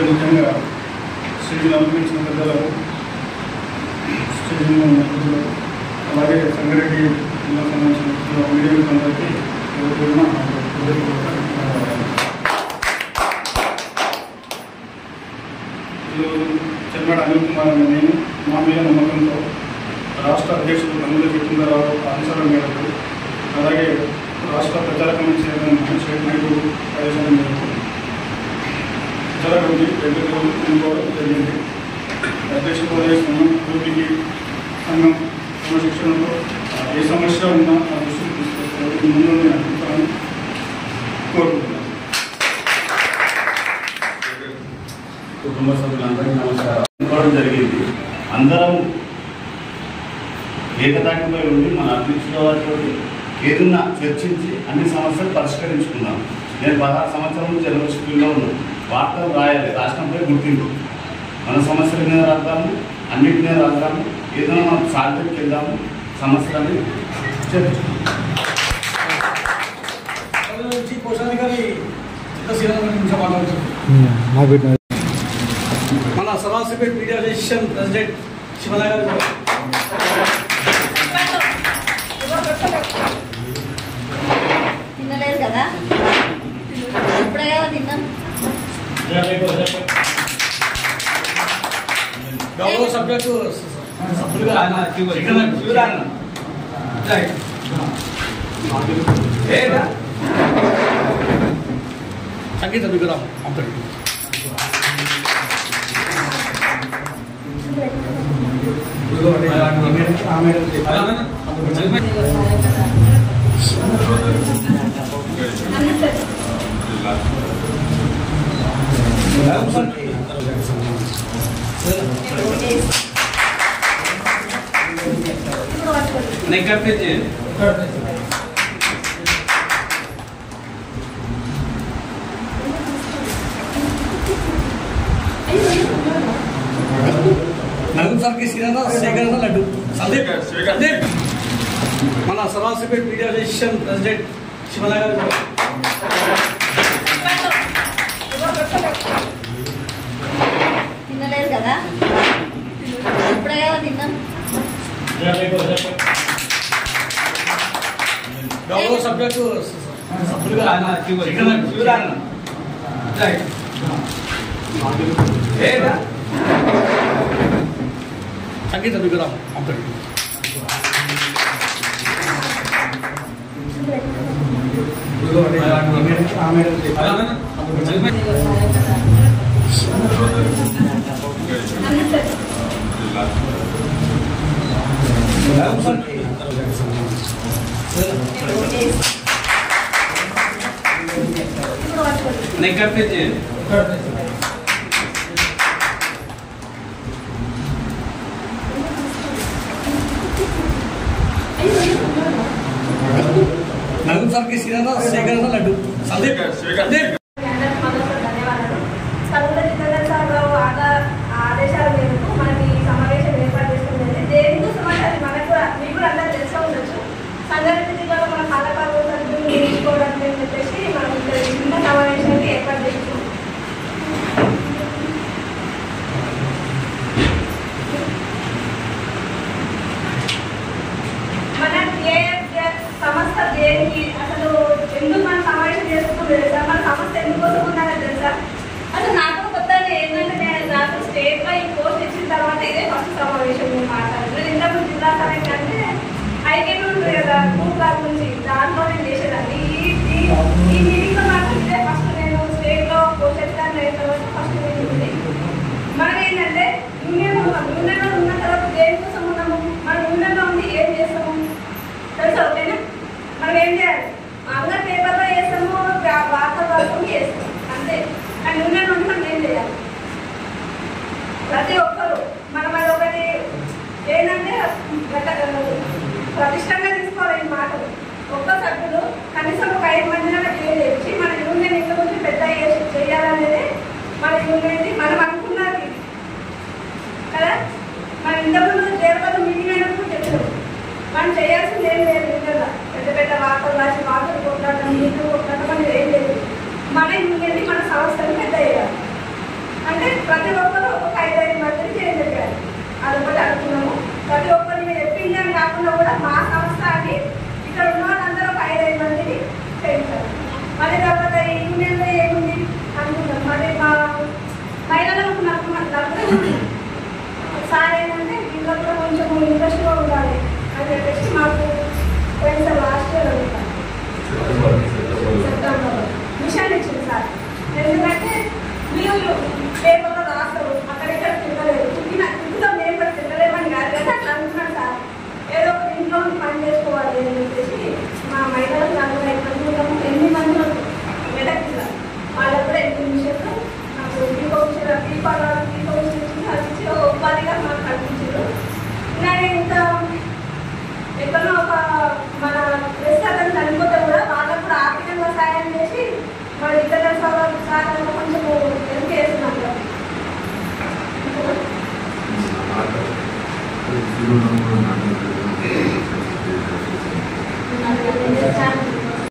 ముఖ్యంగా స్టేజ్ని అలంకరించిన పెద్దలకు స్టేజ్ మీద ఉన్న పెద్దలు అలాగే సంగారెడ్డి జిల్లా సంబంధించిన మీడియా అందరికీ ఎవరి పేరున నా హృదయపూర్వక ధన్యవాదాలు. ఈరోజు చెన్నడ అనిల్ కుమార్ అనే నేను మా మీద నమ్మకంతో రాష్ట్ర అధ్యక్షుడు కన్నుల జితేంద్రరావు ఆదేశాల మేరకు అలాగే రాష్ట్ర ప్రచార కమిటీ చైర్మన్ షేక్ నాయుడు ఆదేశాల మేరకు ప్రచార కమిటీ రెండు రోజులు ఎన్నుకోవడం జరిగింది అధ్యక్షుడు వదిలేస్తున్నాం పూర్తికి సంఘం క్రమశిక్షణలో ఏ సమస్య ఉన్నా ఆ దృష్టికి తీసుకొస్తారు ఈ ముందు నేను అడుగుతాను కోరుకుంటున్నాను కుటుంబ సభ్యులందరికీ నమస్కారం అనుకోవడం జరిగింది అందరం ఏకతాటిపై ఉండి మన అధ్యక్షుల వారితో ఏదన్నా చర్చించి అన్ని సమస్యలు పరిష్కరించుకున్నాం నేను పదహారు సంవత్సరాల నుంచి యూనివర్సిటీలో ఉన్నాను వార్తలు రాయాలి రాష్ట్రంపై గుర్తింపు మన సమస్యల మీద రాద్దాము అన్నిటి మీద రాద్దాము ఏదైనా మనం సాధ్యతకి వెళ్దాము సమస్యలని చర్చించుకుందాం నుంచి కోశాధికారి చిత్తశీలం గురించి మాట్లాడుతుంది మా బిడ్డ మన Sarasipet media association president Shivanagar గారు తినలేదు కదా ఇప్పుడే కదా తిన్నాం గౌరవ సభ్యులకు సభ్యులుగా ఆయన శివరాయన. రైట్. ఏరా? సంగీత విగ్రహం పంపండి నెగ్గర్ పేజీ నలుగురు సార్కి శ్రీనాథ శేఖర్ లడ్డు సందీప్ సందీప్ మన Sarasipet media association president Shivanagar గారు తినలేదు కదా ఇప్పుడే కదా తిన్నాం గౌరవ సభ్యులకు సభ్యులుగా ఆయన శివరాయన. రైట్. ఏరా? సంగీత విగ్రహం పంపండి నెగ్గర్ పేజీ నలుగురు సార్కి శ్రీనాథ శేఖర్ లడ్డు సందీప్ సందీప్ అందరికీ మరొకసారి ధన్యవాదాలు. కలుగుల జిల్లాల సార్లు ఆగా- ఆదేశాల మేరకు మనకి ఈ సమావేశం ఏర్పాటు చేసుకుంటుంది దేని కోసం అంటే అది మనకు కూడా- మీకు కూడా అందరూ తెలిసే ఉండొచ్చు సంగారెడ్డి జిల్లాలో మన కాలకాలు సభ్యులు నియమించుకోవడానికి అని చెప్పేసి మనం ఇక్కడ ఈ చిన్న సమావేశాన్ని ఏర్పాటు చేస్తున్నాం మన ఏఎఫ్ సంస్థ దేనికి అసలు ఎందుకు మనం సమావేశం చేసుకుంటాం తెలుసా మన సంస్థ ఎందుకు కోసం ఉందని తెలుసా అసలు నాకు కొత్త ఏంటంటే నేను నాకు స్టేట్ లో ఈ పోస్ట్ ఇచ్చిన తర్వాత ఇదే ఫస్ట్ సమావేశం నేను మాట్లాడుతున్నాను ఇంతకు జిల్లా కలెక్టర్ అంటే ఐకేపీ ఉంటుంది కదా గ్రూప్ గారి నుంచి దాంట్లో నేను చేసేదాన్ని ఈ ఈ- ఈ మీటింగ్ లో మాత్రం ఇదే ఫస్ట్ నేను స్టేట్ లో పోస్ట్ ఎత్తాను అయిన తర్వాత ఫస్ట్ మీటింగ్ ఉంది మనం ఏంటంటే యూనియన్ ఉన్నాం యూనియన్ లో ఉన్న తర్వాత దేనికోసం ఉన్నాము మనం యూనియన్ లో ఉండి ఏం చేస్తాము తెలుసా ఓకేనా మనం ఏం చేయాలి మామూలుగా పేపర్లో వేస్తాము వా- వార్తలు రాస్తాము వేస్తాము అంతే కానీ యూనియన్ ఉండి మనం ఏం చేయాలి ప్రతి ఒక్కరు మనం అది ఒకటి ఏంటంటే గత- ప్రతిష్టంగా తీసుకోవాలి ఈ మాటలు ఒక్క సభ్యులు కనీసం ఒక ఐదు మందిని చేసి మన యూనియన్ ఇంత కొంచెం పెద్ద చేసి- చేయాలనేది మన యూనియన్ మనం అనుకున్నది కదా మనం ఇంతకుముందు జయపద మీటింగ్ అయినప్పుడు చెప్పారు మనం చేయాల్సింది ఏం లేదు నిజంగా పెద్ద పెద్ద వార్తలు రాసి వార్తలు కొట్లాడటం నీళ్ళు కొట్లాడటం అనేది ఏం లేదు మన యూనియన్ మన సంస్థను పెద్ద చేయాలి అంటే ప్రతి ఒక్కరు ఒక ఐదైదు మందిని చేయగలిగారు అదొకటి అనుకున్నాము ప్రతి ఒక్కరిని చెప్పింది అని కాకుండా కూడా మా సంస్థ అని ఇక్కడ ఉన్న వాళ్ళందరూ ఒక ఐదైదు మందిని చేయించారు మళ్ళీ తర్వాత ఈ యూనియన్లో ఏముంది అనుకున్నాం మళ్ళీ మా మహిళలకు నాకు నలుగురు సార్ ఏంటంటే దీంట్లో కూడా కొంచెం ఇంట్రెస్ట్గా ఉండాలి అని చెప్పేసి మాకు పోయిన లాస్ట్ ఇయర్ అనుకుంటాను సెప్టెంబర్లో మిషన్ ఇచ్చింది సార్ ఎందుకంటే మీరు పేపర్లో రాస్తారు అక్కడిక్కడ తిరగలేదు తిరిగిన తిరుగులో మేము కూడా తిరగలేమని కాదు కదా అట్లా అనుకున్నాను సార్ ఏదో ఒక ఇంట్లో ఉండి పని చేసుకోవాలి అని చెప్పేసి మా మహిళలకు నలభై ఐదు మంది ఉన్నాము ఎనిమిది మంది మెదక్ జిల్లా వాళ్ళకు కూడా ఎనిమిది మిషన్లు నాకు దీపం దీపాలు దీపం ఇచ్చి అది ఇచ్చి ఒక ఉపాధిగా మాకు కల్పించారు నేను ఇంకా ఎక్కడో ఒక మన రెస్టారెంట్ చనిపోతే కూడా వాళ్ళకు కూడా ఆర్థికంగా సాయం చేసి మన ఇతర సవాళ్ళు సాయం కొంచెం హెల్ప్ చేస్తున్నాం కదా. నాకు తెలియదు సార్.